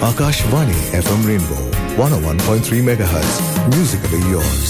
Akashvani FM Rainbow 101.3 MHz. Musically yours.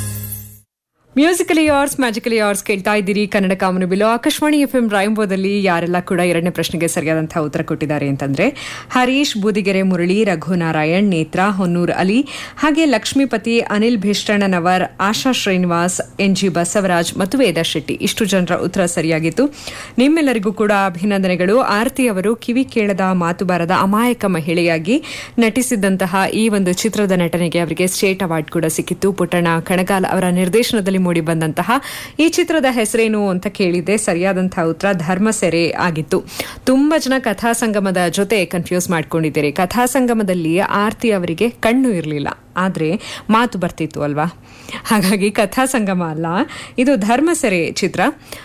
Musically yours magically yours ಕೇಳ್ತಾ ಇದ್ದೀರಿ Kannada Kamanabillu Akashvani F M ರಾಯಂಬೋದಲ್ಲಿ ಯಾರೆಲ್ಲ ಕೂಡ ಎರಡನೇ ಪ್ರಶ್ನೆಗೆ ಸರಿಯಾದಂತಹ ಉತ್ತರ ಕೊಟ್ಟಿದ್ದಾರೆ ಅಂತಂದ್ರೆ ಹರೀಶ್ ಬೂದಿಗೆರೆ ಮುರಳಿ ರಘುನಾರಾಯಣ್ ನೇತ್ರ ಹೊನ್ನೂರ್ ಅಲಿ ಹಾಗೆ ಲಕ್ಷ್ಮೀಪತಿ ಅನಿಲ್ ಭೀಷ್ಟಣ್ಣನವರ್ ಆಶಾ ಶ್ರೀನಿವಾಸ್ ಎನ್ ಜಿ ಬಸವರಾಜ್ ಮತ್ತು ವೇದ ಶೆಟ್ಟಿ ಇಷ್ಟು ಜನರ ಉತ್ತರ ಸರಿಯಾಗಿತ್ತು ನಿಮ್ಮೆಲ್ಲರಿಗೂ ಕೂಡ ಅಭಿನಂದನೆಗಳು ಆರತಿ ಅವರು ಕಿವಿ ಕೇಳದ ಮಾತು ಬಾರದ ಅಮಾಯಕ ಮಹಿಳೆಯಾಗಿ ನಟಿಸಿದ್ದಂತಹ ಈ ಒಂದು ಚಿತ್ರದ ನಟನೆಗೆ ಅವರಿಗೆ ಸ್ಟೇಟ್ ಅವಾರ್ಡ್ ಕೂಡ ಸಿಕ್ಕಿತ್ತು ಪುಟ್ಟಣ್ಣ ಕಣಗಾಲ್ ಅವರ ನಿರ್ದೇಶನದಲ್ಲಿ ಮೂಡಿ ಬಂದಂತಹ ಈ ಚಿತ್ರದ ಹೆಸರೇನು ಅಂತ ಕೇಳಿದ್ದೆ ಸರಿಯಾದಂತಹ ಉತ್ತರ ಧರ್ಮಸೆರೆ ಆಗಿತ್ತು ತುಂಬಾ ಜನ ಕಥಾ ಸಂಗಮದ ಜೊತೆ ಕನ್ಫ್ಯೂಸ್ ಮಾಡ್ಕೊಂಡಿದ್ದೀರಿ ಕಥಾ ಸಂಗಮದಲ್ಲಿ ಆರ್ತಿ ಅವರಿಗೆ ಕಣ್ಣು ಇರಲಿಲ್ಲ ಆದ್ರೆ ಮಾತು ಬರ್ತಿತ್ತು ಅಲ್ವಾ ಹಾಗಾಗಿ ಕಥಾ ಸಂಗಮ ಅಲ್ಲ ಇದು ಧರ್ಮಸೆರೆ ಚಿತ್ರ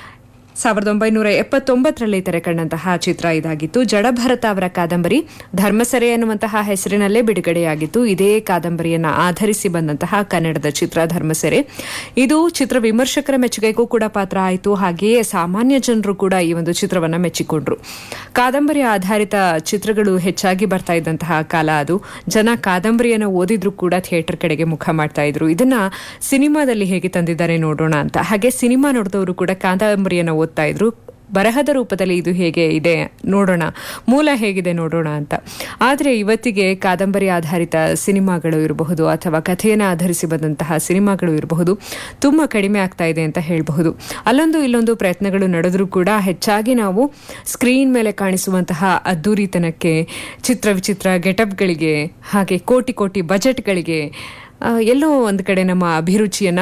ಸಾವಿರದ ಒಂಬೈನೂರ ಎಪ್ಪತ್ತೊಂಬತ್ತರಲ್ಲಿ ತೆರೆಕಂಡಂತಹ ಚಿತ್ರ ಇದಾಗಿತ್ತು ಜಡಭರತ ಅವರ ಕಾದಂಬರಿ ಧರ್ಮಸೆರೆ ಎನ್ನುವಂತಹ ಹೆಸರಿನಲ್ಲೇ ಬಿಡುಗಡೆಯಾಗಿತ್ತು ಇದೇ ಕಾದಂಬರಿಯನ್ನ ಆಧರಿಸಿ ಬಂದಂತಹ ಕನ್ನಡದ ಚಿತ್ರ ಧರ್ಮಸೆರೆ ಇದು ಚಿತ್ರ ವಿಮರ್ಶಕರ ಮೆಚ್ಚುಗೆಗೂ ಕೂಡ ಪಾತ್ರ ಆಯಿತು ಹಾಗೆಯೇ ಸಾಮಾನ್ಯ ಜನರು ಕೂಡ ಈ ಒಂದು ಚಿತ್ರವನ್ನ ಮೆಚ್ಚಿಕೊಂಡ್ರು ಕಾದಂಬರಿ ಆಧಾರಿತ ಚಿತ್ರಗಳು ಹೆಚ್ಚಾಗಿ ಬರ್ತಾ ಇದ್ದಂತಹ ಕಾಲ ಅದು ಜನ ಕಾದಂಬರಿಯನ್ನು ಓದಿದ್ರು ಕೂಡ ಥಿಯೇಟರ್ ಕಡೆಗೆ ಮುಖ ಮಾಡ್ತಾ ಇದ್ರು ಇದನ್ನ ಸಿನಿಮಾದಲ್ಲಿ ಹೇಗೆ ತಂದಿದ್ದಾರೆ ನೋಡೋಣ ಅಂತ ಹಾಗೆ ಸಿನಿಮಾ ನೋಡಿದವರು ಕೂಡ ಕಾದಂಬರಿಯನ್ನು ಓದ್ತಾ ಇದ್ರು ಬರಹದ ರೂಪದಲ್ಲಿ ಇದು ಹೇಗೆ ಇದೆ ನೋಡೋಣ ಮೂಲ ಹೇಗಿದೆ ನೋಡೋಣ ಅಂತ ಆದರೆ ಇವತ್ತಿಗೆ ಕಾದಂಬರಿ ಆಧಾರಿತ ಸಿನಿಮಾಗಳು ಇರಬಹುದು ಅಥವಾ ಕಥೆಯನ್ನು ಆಧರಿಸಿ ಬಂದಂತಹ ಸಿನಿಮಾಗಳು ಇರಬಹುದು ತುಂಬ ಕಡಿಮೆ ಆಗ್ತಾ ಇದೆ ಅಂತ ಹೇಳಬಹುದು ಅಲ್ಲೊಂದು ಇಲ್ಲೊಂದು ಪ್ರಯತ್ನಗಳು ನಡೆದರೂ ಕೂಡ ಹೆಚ್ಚಾಗಿ ನಾವು ಸ್ಕ್ರೀನ್ ಮೇಲೆ ಕಾಣಿಸುವಂತಹ ಅದ್ದೂರಿತನಕ್ಕೆ ಚಿತ್ರ ವಿಚಿತ್ರ ಗೆಟಪ್ಗಳಿಗೆ ಹಾಗೆ ಕೋಟಿ ಕೋಟಿ ಬಜೆಟ್ಗಳಿಗೆ ಆ, ಎಲ್ಲೋ ಒಂದು ಕಡೆ ನಮ್ಮ ಅಭಿರುಚಿಯನ್ನ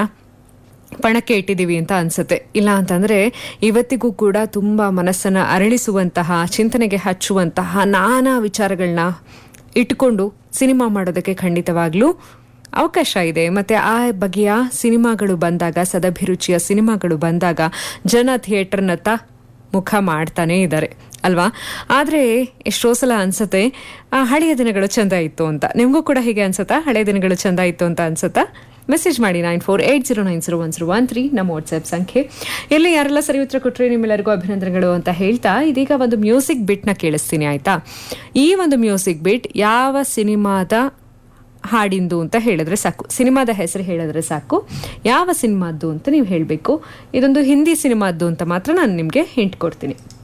ಪಣಕ್ಕೆ ಇಟ್ಟಿದ್ದೀವಿ ಅಂತ ಅನ್ಸುತ್ತೆ ಇಲ್ಲ ಅಂತಂದ್ರೆ ಇವತ್ತಿಗೂ ಕೂಡ ತುಂಬಾ ಮನಸ್ಸನ್ನ ಅರಳಿಸುವಂತಹ ಚಿಂತನೆಗೆ ಹಚ್ಚುವಂತಹ ನಾನಾ ವಿಚಾರಗಳನ್ನ ಇಟ್ಕೊಂಡು ಸಿನಿಮಾ ಮಾಡೋದಕ್ಕೆ ಖಂಡಿತವಾಗ್ಲೂ ಅವಕಾಶ ಇದೆ ಮತ್ತೆ ಆ ಬಗೆಯ ಸಿನಿಮಾಗಳು ಬಂದಾಗ ಸದಭಿರುಚಿಯ ಸಿನಿಮಾಗಳು ಬಂದಾಗ ಜನ ಥಿಯೇಟರ್ನತ್ತ ಮುಖ ಮಾಡ್ತಾನೇ ಇದ್ದಾರೆ ಅಲ್ವಾ ಆದರೆ ಎಷ್ಟೋ ಸಲ ಅನ್ಸುತ್ತೆ ಆ ಹಳೆಯ ದಿನಗಳು ಚಂದ ಇತ್ತು ಅಂತ ನಿಮಗೂ ಕೂಡ ಹೀಗೆ ಅನ್ಸುತ್ತಾ ಹಳೆಯ ದಿನಗಳು ಚಂದ ಇತ್ತು ಅಂತ ಅನ್ಸುತ್ತಾ ಮೆಸೇಜ್ ಮಾಡಿ nine four eight zero nine zero one zero one three ನಮ್ಮ ವಾಟ್ಸ್ಆ್ಯಪ್ ಸಂಖ್ಯೆ ಎಲ್ಲಿ ಯಾರೆಲ್ಲ ಸರಿ ಉತ್ತರ ಕೊಟ್ಟರೆ ನಿಮ್ಮೆಲ್ಲರಿಗೂ ಅಭಿನಂದನೆಗಳು ಅಂತ ಹೇಳ್ತಾ ಇದೀಗ ಒಂದು ಮ್ಯೂಸಿಕ್ ಬಿಟ್ನ ಕೇಳಿಸ್ತೀನಿ ಆಯ್ತಾ ಈ ಒಂದು ಮ್ಯೂಸಿಕ್ ಬಿಟ್ ಯಾವ ಸಿನಿಮಾದ ಹಾಡಿಂದು ಅಂತ ಹೇಳಿದ್ರೆ ಸಾಕು ಸಿನಿಮಾದ ಹೆಸರು ಹೇಳಿದ್ರೆ ಸಾಕು ಯಾವ ಸಿನಿಮಾದ್ದು ಅಂತ ನೀವು ಹೇಳಬೇಕು ಇದೊಂದು ಹಿಂದಿ ಸಿನಿಮಾದ್ದು ಅಂತ ಮಾತ್ರ ನಾನು ನಿಮಗೆ ಹಿಂಟ್ ಕೊಡ್ತೀನಿ